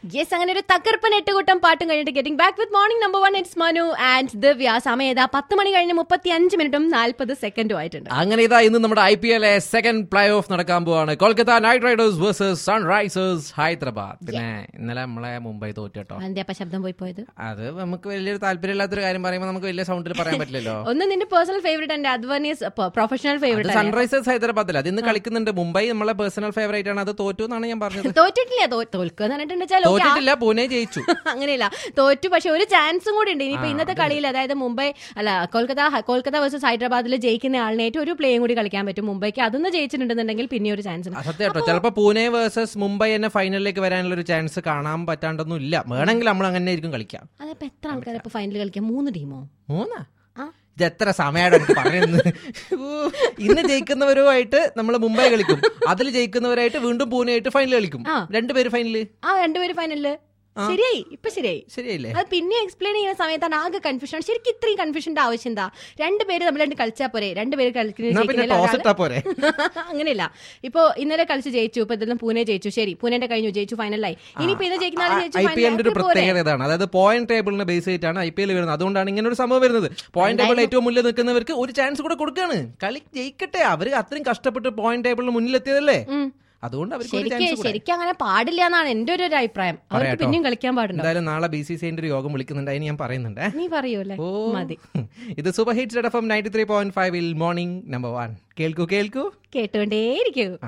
Yes അങ്ങനെ ഒരു തകർപ്പൻ എട്ടുകൂട്ടം പാട്ടും കഴിഞ്ഞിട്ട് getting back with morning number one it's Manu and Divya സമയം ഏതാ പത്ത് മണി കഴിഞ്ഞ് മുപ്പത്തി അഞ്ച് മിനിറ്റും നാൽപ്പത് സെക്കൻഡും ആയിട്ടുണ്ട് അങ്ങനെ ഇതാ ഇന്ന് നമ്മുടെ I P L second play off നടക്കാൻ പോവാണ് Kolkata Knight Riders versus Sunrisers Hyderabad പിന്നെ ഇന്നലെ നമ്മളെ മുംബൈ തോറ്റു കേട്ടോ അതിന്റെ അപ്പൊ ശബ്ദം പോയി പോയത് അത് നമുക്ക് വലിയൊരു താല്പര്യമില്ലാത്തൊരു കാര്യം പറയുമ്പോൾ നമുക്ക് വലിയ സൗണ്ടിൽ പറയാൻ പറ്റില്ലല്ലോ ഒന്ന് നിന്റെ പേഴ്സണൽ ഫേവറേറ്റ് ആൻഡ് അദ്വാനിയസ് പ്രൊഫഷണൽ അത് ഫേവറേറ്റ് സൺറൈസേഴ്സ് ഹൈദരാബാദിൽ അത് ഇന്ന് കളിക്കുന്നുണ്ട് മുംബൈ നമ്മളെ പേഴ്സണൽ ഫേവറേറ്റ് ആണ് അത് തോറ്റു എന്നാണ് ഞാൻ പറഞ്ഞത് തോറ്റിട്ടില്ല തോ- തോൽക്കുക എന്ന് പറഞ്ഞിട്ടുണ്ടെച്ചാൽ okay, ആ- തോറ്റിട്ടില്ല പൂനെ ജയിച്ചു അങ്ങനെയല്ല തോറ്റു പക്ഷെ ഒരു ചാൻസും കൂടി ഉണ്ട് ഇനിയിപ്പോ ഇന്നത്തെ കളിയിൽ അതായത് മുംബൈ അല്ല കൊൽക്കത്ത കൊൽക്കത്ത വേഴ്സസ് ഹൈദരാബാദിൽ ജയിക്കുന്ന ആളിനായിട്ട് ഒരു പ്ലേയും കൂടി കളിക്കാൻ പറ്റും മുംബൈക്ക് അതൊന്ന് ജയിച്ചിട്ടുണ്ടെന്നുണ്ടെങ്കിൽ പിന്നെ ഒരു ചാൻസ് ഉണ്ട് ആ, സത്യം കേട്ടോ ചിലപ്പോ പൂനെ വേഴ്സസ് മുംബൈ എന്നെ ഫൈനലിലേക്ക് വരാനുള്ള ഒരു ചാൻസ് കാണാൻ പറ്റാണ്ടൊന്നും ഇല്ല വേണമെങ്കിൽ നമ്മൾ അങ്ങനെ ആയിരിക്കും കളിക്കാം അതിപ്പോ എത്ര ആൾക്കാരെ ഇപ്പൊ ഫൈനൽ കളിക്കാം മൂന്ന് ടീമോ മൂന്നാ ആ. ഇത് എത്ര സമയമാണ് എനിക്ക് പറയുന്നത് ഊ, ഇന്ന് ജയിക്കുന്നവരുമായിട്ട് നമ്മൾ മുംബൈ കളിക്കും അതിൽ ജയിക്കുന്നവരായിട്ട് വീണ്ടും പൂനെ ആയിട്ട് ഫൈനൽ കളിക്കും ആ. രണ്ടുപേര് ഫൈനല് ആ രണ്ടുപേര് ഫൈനലില് ശരിയായി ഇപ്പൊ ശരിയായി ശരിയല്ലേ അത് പിന്നെ എക്സ്പ്ലെയിൻ ചെയ്യുന്ന സമയത്താണ് ആകെ കൺഫ്യൂഷൻ ശരിക്കും ഇത്രയും കൺഫ്യൂഷന്റെ ആവശ്യം എന്താ രണ്ടുപേര് തമ്മിൽ രണ്ട് കളിച്ചാൽ പോരെ രണ്ടുപേര് എന്നാ പിന്നെ ടോസ് ഇട്ടാ പോരെ അങ്ങനെയല്ല ഇപ്പൊ ഇന്നലെ കളിച്ച് ജയിച്ചു ഇപ്പൊ ഇതെല്ലാം പൂനെ ജയിച്ചു ശരി പൂനെന്റെ കഴിഞ്ഞു ജയിച്ചു ഫൈനലായി ഇനിയിപ്പോ ഇത് ജയിക്കുന്ന ആള് ജയിച്ചു ഐ പി എല്ലിന്റെ ഒരു final ആക്കി പോരെ. പ്രത്യേകത ഇതാണ് അതായത് പോയിന്റ് ടേബിളിനെ ബേസ് ചെയ്തിട്ടാണ് ഐ പി എൽ വരുന്നത് അതുകൊണ്ടാണ് ഇങ്ങനെ ഒരു സംഭവം വരുന്നത് പോയിന്റ് ടേബിളിൽ ഏറ്റവും മുന്നിൽ നിൽക്കുന്നവർക്ക് ഒരു ചാൻസ് കൂടെ കൊടുക്കുകയാണ് കളി ജയിക്കട്ടെ അവർ അത്രയും കഷ്ടപ്പെട്ട് പോയിന്റ് ടേബിളിൽ മുന്നിലെത്തിയതല്ലേ ഉം. അതുകൊണ്ട് അവർക്ക് ഒരു ശരിക്ക് ചാൻസ് കൂടെ ശരിക്കും അങ്ങനെ പാടില്ല എന്നാണ് എന്റെ ഒരു ഒരു അഭിപ്രായം അവർക്ക് പറയാട്ടോ. പിന്നെയും കളിക്കാൻ പാടുണ്ടോ എന്തായാലും നാളെ ബി സി സിന്റെ ഒരു യോഗം വിളിക്കുന്നുണ്ട് അതിന് ഞാൻ പറയുന്നുണ്ട് നീ പറയൂല്ലേ ഓ മതി ഇത് super hits F M ninety three point ഫൈവിൽ മോർണിംഗ് നമ്പർ വൺ കേൾക്കൂ കേൾക്കൂ കേട്ടുകൊണ്ടേയിരിക്കൂ